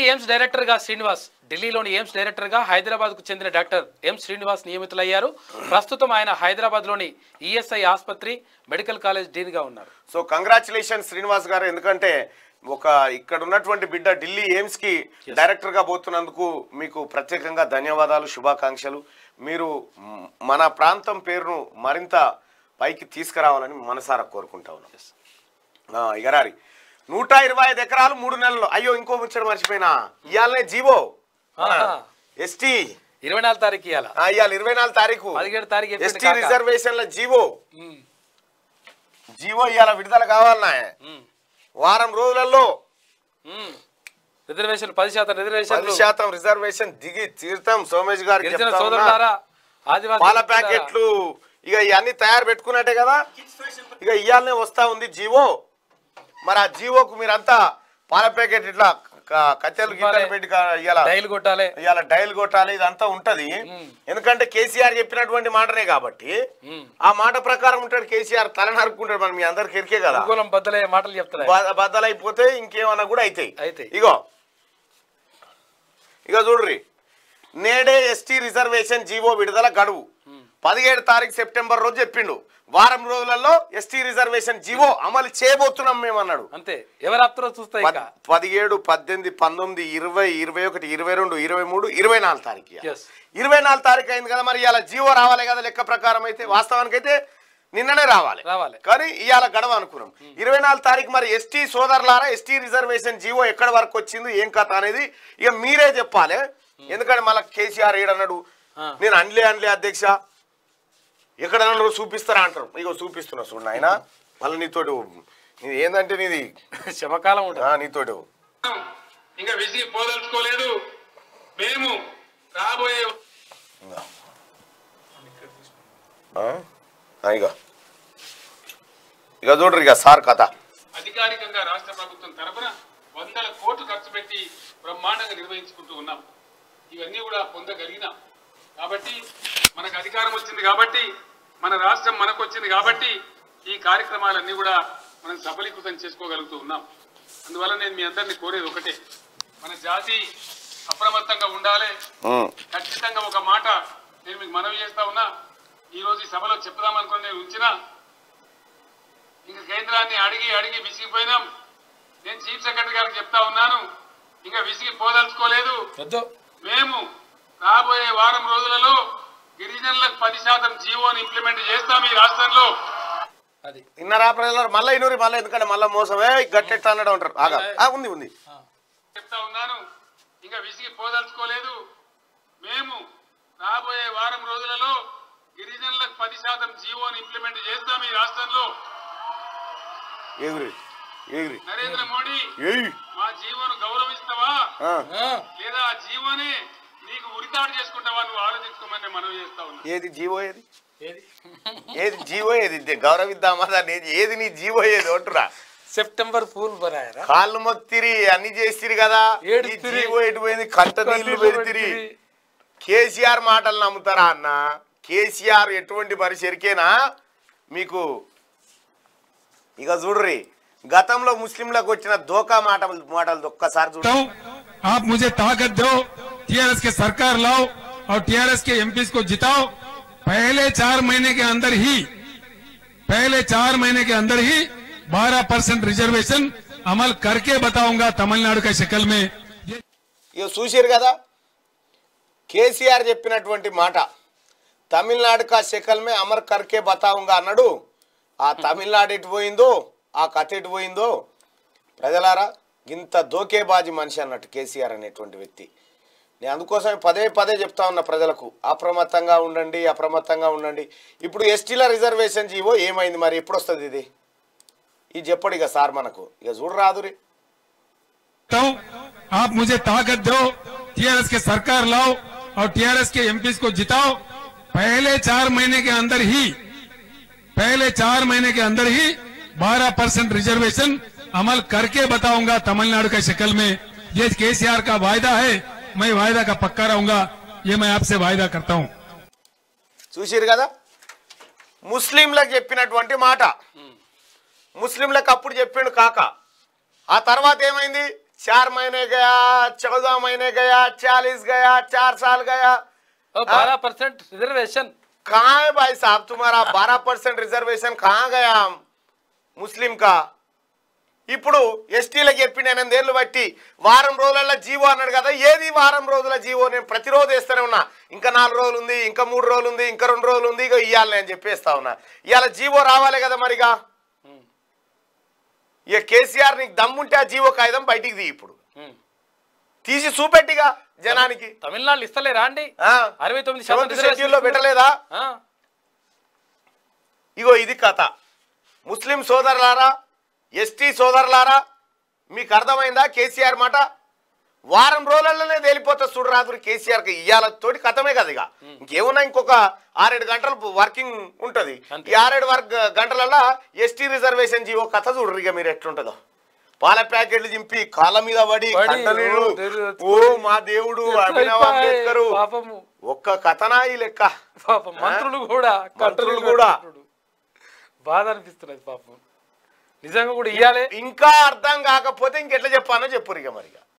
AIIMS డైరెక్టర్గా శ్రీనివాస్ ఢిల్లీలోని AIIMS డైరెక్టర్గా హైదరాబాద్కు చెందిన డాక్టర్ ఎం శ్రీనివాస్ నియమితులయ్యారు ప్రస్తుతం ఆయన హైదరాబాద్లోని ఈఎస్ఐ ఆసుపత్రి మెడికల్ కాలేజ్ డీన్గా ఉన్నారు సో కంగ్రాచులేషన్ శ్రీనివాస్ గారు ఎందుకంటే ఒక ఇక్కడ ఉన్నటువంటి బిడ్డ ఢిల్లీ ఎయిమ్స్ కి డైరెక్టర్ గా పోతున్నందుకు మీకు ప్రత్యేకంగా ధన్యవాదాలు శుభాకాంక్షలు మీరు మ్, మన ప్రాంతం పేరును మరింత పైకి తీసుకురావాలని మనసారా కోరుకుంటా ఉన్నాం ఆ, ఇక రారి నూట ఇరవై ఐదు ఎకరాలు మూడు నెలలు అయ్యో ఇంకో ముచ్చట మర్చిపోయినా ఇవాళనే జీవో ఆహా. ఎస్టీ ఇరవై నాలుగు తారీఖు ఇవాళ ఇవాళ ఇరవై నాలుగు తారీఖు పదిహేడు తారీఖు చెప్పిండు ఎస్టీ కాక. రిజర్వేషన్ల జీవో ఉమ్, జీవో ఇవాళ విడుదల కావాలన్నా ఉమ్, వారం రోజులలో ఉమ్. రిజర్వేషన్ పది శాతం పది రిజర్వేషన్ శాతం రిజర్వేషన్ దిగి తీర్థం సోమేష్ గారికి గిరిజన చెప్తా ఉన్నా. సోదరులారా ఆదివాసీ పాల మిత్రులారా, ప్యాకెట్లు ఇక ఇవన్నీ తయారు పెట్టుకున్నట్టే కదా ఇక ఇవాళనే వస్తా ఉంది జీవో మరి ఆ జీవోకు మీరంతా పాల ప్యాకెట్ ఇట్లా క- కత్తెలు గిత్తెలు పెట్టి క- ఇవాళ డైల్ కొట్టాలి ఇవాళ డైల్ కొట్టాలి ఇదంతా ఉంటది మ్మ్. ఎందుకంటే కేసీఆర్ చెప్పినటువంటి మాటనే కాబట్టి ఉమ్. ఆ మాట ప్రకారం ఉంటాడు కేసీఆర్ తల నరుక్కుంటాడు మరి మీ అందరికి ఎరికే కదా అనుకూలం బద్దలే మాటలు చెప్తారు బ- బద్దలైపోతే ఇంకేమన్నా కూడా అవుతాయి అయితాయి. ఇగో ఇక చూడ్రి నేడే ఎస్టీ రిజర్వేషన్ జీవో విడుదల గడువు పదిహేడు తారీఖు సెప్టెంబర్ రోజు చెప్పిండు వారం రోజులలో ఎస్టీ రిజర్వేషన్ జీవో అమలు చేయబోతున్నాం మేము అన్నాడు అంతే ఎవరు ఆపుతారో చూస్తా ఇక పద్- పదిహేడు పద్దెనిమిది పంతొమ్మిది ఇరవై ఇరవై ఒకటి ఇరవై రెండు ఇరవై మూడు ఇరవై నాలుగు తారీఖు ఇయ్యాల. Yes. ఇరవై నాలుగు తారీఖు అయింది కదా మరి ఇవాళ జీవో రావాలి కదా లెక్క ప్రకారం అయితే వాస్తవానికి అయితే నిన్ననే రావాలి రావాలి. కానీ ఇవాళ గడవ అనుకున్నాం ఇరవై నాలుగు తారీఖు మరి ఎస్టీ సోదరులారా ఎస్టీ రిజర్వేషన్ జీవో ఎక్కడి వరకు వచ్చింది ఏం కథ అనేది ఇక మీరే చెప్పాలి ఎందుకంటే మళ్ళీ కేసీఆర్ ఏడన్నాడు ఆ. నేను అనలే అనలే అధ్యక్ష ఎక్కడ చూపిస్తారా అంటారు ఇగో చూపిస్తున్నా చూడండి ఆయన మళ్ళీ నీతోటి నీది ఏంటంటే నీది శమకాలం ఉంటుంది ఆ, నీతోటి ఇంకా విసిగి పోదలుచుకోలేదు మేము రాబోయే ఆ? ఆ, ఇక ఇక చూడరు ఇక సార్ కథ అధికారికంగా రాష్ట్ర ప్రభుత్వం తరపున వందల కోట్లు ఖర్చు పెట్టి బ్రహ్మాండంగా నిర్వహించుకుంటూ ఉన్నాం ఇవన్నీ కూడా పొందగలిగినాం కాబట్టి మనకు అధికారం వచ్చింది కాబట్టి మన రాష్ట్రం మనకు వచ్చింది కాబట్టి ఈ కార్యక్రమాలన్నీ కూడా మనం సఫలీకృతం చేసుకోగలుగుతూ ఉన్నాం అందువల్ల నేను మీ అందరినీ కోరేది ఒకటే మన జాతి అప్రమత్తంగా ఉండాలి ఉమ్, ఖచ్చితంగా ఒక మాట నేను మీకు మనవి చేస్తా ఉన్నా ఈ రోజు ఈ సభలో చెప్దామనుకుని నేను ఉంచినా ఇంకా కేంద్రాన్ని అడిగి అడిగి విసిగిపోయినాం నేను చీఫ్ సెక్రటరీ గారికి చెప్తా ఉన్నాను ఇంకా విసిగి పోదలుచుకోలేదు వద్దు మేము రాబోయే వారం రోజులలో గిరిజనులకు పది శాతం జీవోని ఇంప్లిమెంట్ చేస్తాం ఈ రాష్ట్రంలో అది ఇన్నరా ప్రజలు మళ్ళీ ఇనూరి మళ్ళీ ఎందుకంటే మళ్ళీ మోసమే గట్టెట్ట అన్నట్టు ఉంటారు ఆగా ఆ, ఉంది ఉంది చెప్తా ఉన్నాను ఇంకా విసిగి పోదలుచుకోలేదు మేము రాబోయే వారం రోజులలో గిరిజనులకు పది శాతం జీవోని ఇంప్లిమెంట్ చేస్తాం ఈ రాష్ట్రంలో ఎగురి ఎగురి నరేంద్ర మోడీ ఏయ్ మా జీవోను గౌరవిస్తావా ఆ, ఆ, లేదా ఆ జీవోని నీకు ఉరితాడు చేసుకుంటావా నువ్వు ఆలోచించుకోమని నేను మనవి చేస్తా ఉన్నా ఏది జీవో ఏది ఏది ఏది జీవో ఏది ఇది గౌరవిద్దామా దాన్ని ఏది ఏది నీ జీవో ఏది అంటురా సెప్టెంబర్ ఫూల్ బరాయరా కాళ్ళు మొత్తిరి అన్ని చేసిరి కదా ఈ ఏడుతిరి. జీవో ఎటు పోయింది కంట నీళ్లు పెడితిరి కేసీఆర్ మాటలు నమ్ముతారా అన్న కేసీఆర్ ఎటువంటి మనిషి ఎరికేనా మీకు ఇక చూడ్రి గతంలో ముస్లింలకు వచ్చిన దోకా మాట మాటలు ఒక్కసారి చూడ हूं आप मुझे ताकत दो टीआरएस के सरकार लाओ और टीआरएस के एमपीज को जिताओ पहले चार महीने के अंदर ही पहले चार महीने के अंदर ही 12 परसेंट रिजर्वेशन अमल करके बताऊंगा तमिलनाडु के शक्ल में ये ఇక చూసారు కదా కేసీఆర్ చెప్పినటువంటి మాట తమిళనాడు కా శకల్మే అమర్ కర్కే బతావుంగా అన్నాడు ఆ తమిళనాడు ఎటు పోయిందో ఆ కథ ఎటు పోయిందో ప్రజలారా ఇంత దోకేబాజీ మనిషి అన్నట్టు కేసీఆర్ అనేటువంటి వ్యక్తి నేను అందుకోసం పదే పదే చెప్తా ఉన్నా ప్రజలకు అప్రమత్తంగా ఉండండి అప్రమత్తంగా ఉండండి ఇప్పుడు ఎస్టీల రిజర్వేషన్ జీవో ఏమైంది మరి ఎప్పుడు వస్తుంది ఇది ఇది చెప్పడు ఇక సార్ మనకు ఇక చూడరాదురి हूं आप मुझे ताकत दो टीआरएस के सरकार लाओ और टीआरएस के एमपीज को जिताओ पहले चार महीने के अंदर ही पहले चार महीने के अंदर ही 12 परसेंट रिजर्वेशन अमल करके बताऊंगा तमिलनाडु के शक्ल में ये केसीआर का वायदा है मैं वायदा का पक्का रहूंगा ये मैं आपसे वायदा करता हूं చూసిరు కదా ముస్లింలకు చెప్పినటువంటి మాట ముస్లింలకు అప్పుడు చెప్పిండు కాక ఆ తర్వాత ఏమైంది चार महीने गया चौदह महीने गया चालीस गया चार साल गया और बारह परसेंट रिजर्वेशन कहाँ है भाई साहब तुम्हारा बारह परसेंट रिजर्वेशन कहाँ गया ముస్లిం కా ఇప్పుడు ఎస్టీలకు చెప్పిన ఎనిమిదేళ్ళు బట్టి వారం రోజుల జీవో అన్నాడు కదా ఏది వారం రోజుల జీవో నేను ప్రతిరోజు వేస్తూనే ఉన్నా ఇంకా నాలుగు రోజులు ఉంది ఇంకా మూడు రోజులు ఉంది ఇంకా రెండు రోజులు ఉంది ఇక ఇవ్వాలి నేను చెప్పేస్తా ఉన్నా ఇవాళ జీవో రావాలి కదా మరిగా ఇక కేసీఆర్ నీకు దమ్ముంటే ఆ జీవో కాగితం బయటికి తీ ఇప్పుడు ఉమ్. తీసి చూపెట్టిగా జనానికి తమిళనాడు ఇస్తలేరా అండి ఆ? అరవై తొమ్మిది శాతం సెవెంత్ రిజర్వేషన్ షెడ్యూల్లో పెట్టలేదా ఆ, ఇగో ఇది కథ ముస్లిం సోదరులారా ఎస్టీ సోదరులారా మీకు అర్థమైందా కేసీఆర్ మాట వారం రోజులలోనే తేలిపోతా చూడు రాత్రి కేసీఆర్కి ఇయ్యాల తోటి కథమే కదా ఇక ఇంకేమున్నా ఇంకొక ఆరేడు గంటలు వర్కింగ్ ఉంటది అంతే. ఈ ఆరేడు వర్క్ గంటలలో ఎస్టీ రిజర్వేషన్ జీవో కథ చూడరు ఇక మీరు ఎట్లుంటుందో పాల ప్యాకెట్లు చింపి కాళ్ళ మీద పడి పడి, కంటనీళ్ళు, ఓ దేవుడు. ఓ మా దేవుడు అభినవ్ అంబేద్కర్ పాపము ఒక్క కథనా ఈ లెక్క పాపం మంత్రులు కూడా మంత్రులు కూడా. కంట్రోల్ బాధ అనిపిస్తున్నది పాపం నిజంగా కూడా ఇయ్యాలే ఇంకా అర్థం కాకపోతే ఇంకెట్లా చెప్పానో చెప్పురు ఇక మరిగా